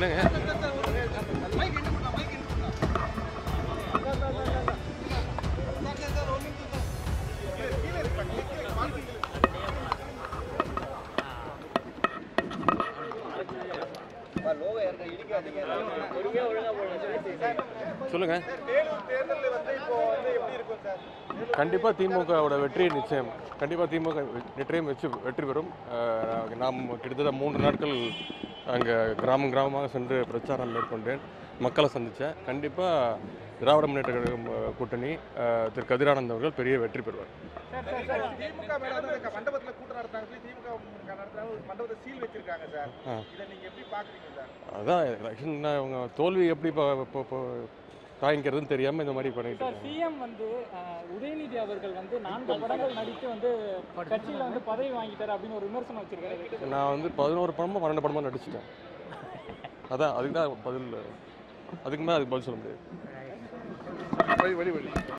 இல்லைங்க சொல்லுங்க கண்டிப்பாக திமுகவோட வெற்றி நிச்சயம் கண்டிப்பாக திமுக வெற்றியும் வச்சு வெற்றி பெறும் அஹ், நாம் கிட்டத்தட்ட மூன்று நாட்கள் அங்கே கிராமம் கிராமமாக சென்று பிரச்சாரம் மேற்கொண்டேன் மக்களை சந்தித்தேன் கண்டிப்பாக திராவிட முன்னேற்ற கழகம் அஹ், கூட்டணி அஹ், திரு கதிரானந்த் அவர்கள் பெரிய வெற்றி பெறுவார் திமுக மேல வந்து இந்த மண்டபத்துல கூட்டம் நடத்துறாங்க சொல்லி திமுக நடத்துறாங்க ஒரு மண்டபத்தை சீல் வச்சிருக்காங்க சார் ஆ. இதை நீங்க எப்படி பாக்குறீங்க சார் அதான் எலெக்ஷன் அவங்க தோல்வி எப்படி இப்போ இப்போ இப்போ தாங்கிக்கிறதுன்னு தெரியாமல் இந்த மாதிரி பண்ணிட்டு சார் இருக்காங்க சிஎம் வந்து அஹ், உதயநிதி அவர்கள் வந்து நான்கு படங்கள் நடித்து வந்து கட்சியில வந்து பதவி வாங்கிட்டாரு அப்படின்னு ஒரு விமர்சனம் வச்சிருக்காரு நான் வந்து பதினோரு படமோ பன்னெண்டு படமோ நடிச்சிட்டேன் அதான் அதுக்கு தான் பதில் அதுக்கு மேலே அதுக்கு பதில் சொல்ல முடியாது வழி வழி வழி